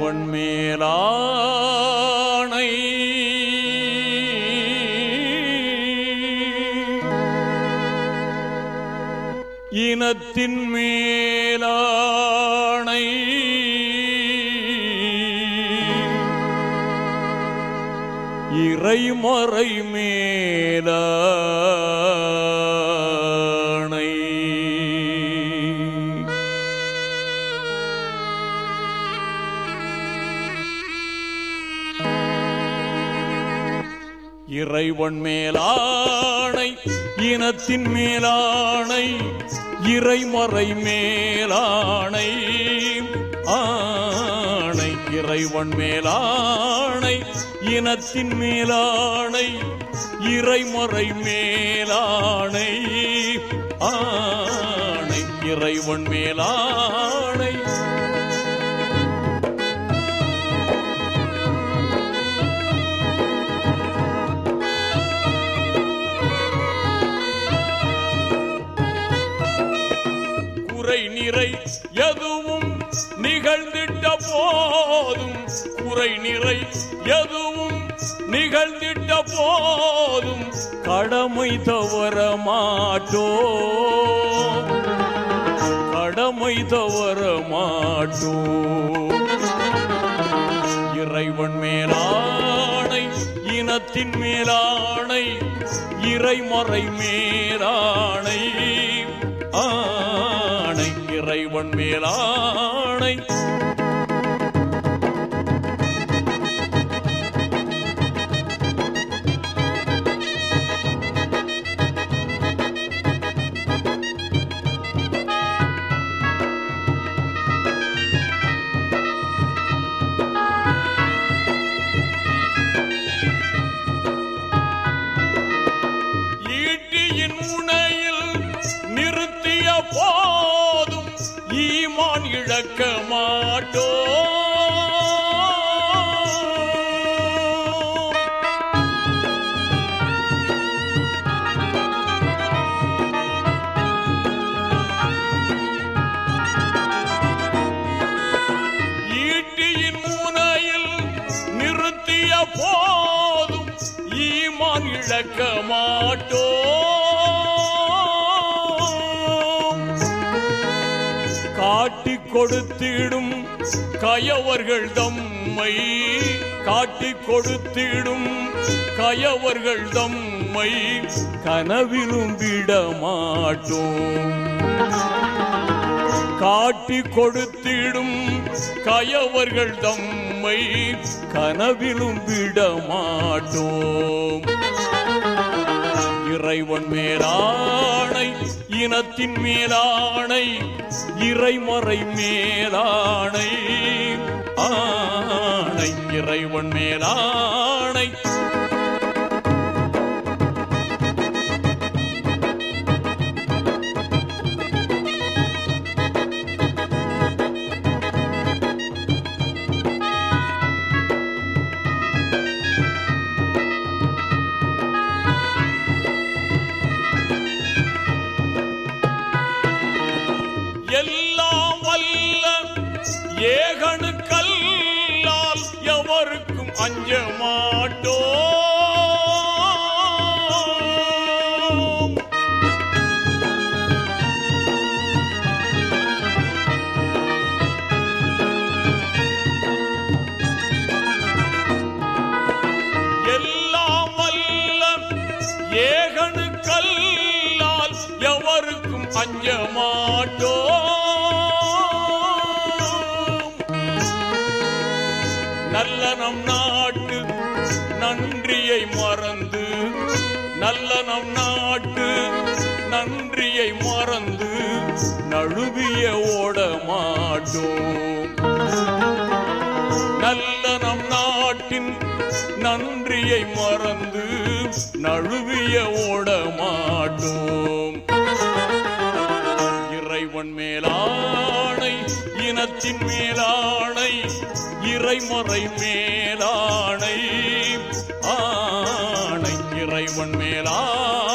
இறைவன் மேலாணை இனத்தின் மேலாணை இறைமறை மேலாணை இறைவன் மேலாணை இனத்தின் மேலாணை இறைமறை மேலாணை ஆணை இறைவன் மேலாணை இனத்தின் மேலாணை இறைமறை மேலாணை ஆணை இறைவன் மேலாணை குறை நிறை எதுவும் நிகழ்ந்திட்ட போதும் குறை நிறை எதுவும் நிகழ்ந்திட்ட போதும் கடமை தவற மாட்டோ கடமை தவற மாட்டோ இறைவன் மேலாணை இனத்தின் மேலாணை இறைமறை மேலாணை ஆணை இறைவன் மேலாணை ஈட்டியின் முனையில் நிறுத்திய போதும் ஈமான் இழக்க மாட்டோ ஈட்டியின் முனையில் நிறுத்திய போதும் ஈமான் இழக்க மாட்டோ காட்டிக் கொடுத்திடும் கயவர்கள் தம்மை காட்டிக் கொடுத்திடும் கயவர்கள் தம்மை கனவிலும் விட மாட்டோம் காட்டி கொடுத்திடும் கயவர்கள் தம்மை கனவிலும் விட மாட்டோம் இறைவன் மேலாணை இனத்தின் மேலாணை இறைமறை மேலாணை ஆணை இறைவன் மேலாணை எல்லாம் வல்ல ஏகனுக்கல்லால் எவருக்கும் அஞ்ச மாட்டோம் எல்லாம் வல்ல ஏகனுக்கல்லால் எவருக்கும் அஞ்ச மாட்டோம் நல்ல நம் நாட்டு நன்றியை மறந்து நல்ல நம் நாட்டு நன்றியை மறந்து நழுவிய ஓட மாட்டோம் நல்ல நம் நாட்டின் நன்றியை மறந்து நழுவிய ஓட மாட்டோம் இறைவன் மேலாணை இனத்தின் மேலாணை இறைமறை மேலாணை ஆணை இறைவன் மேலாணை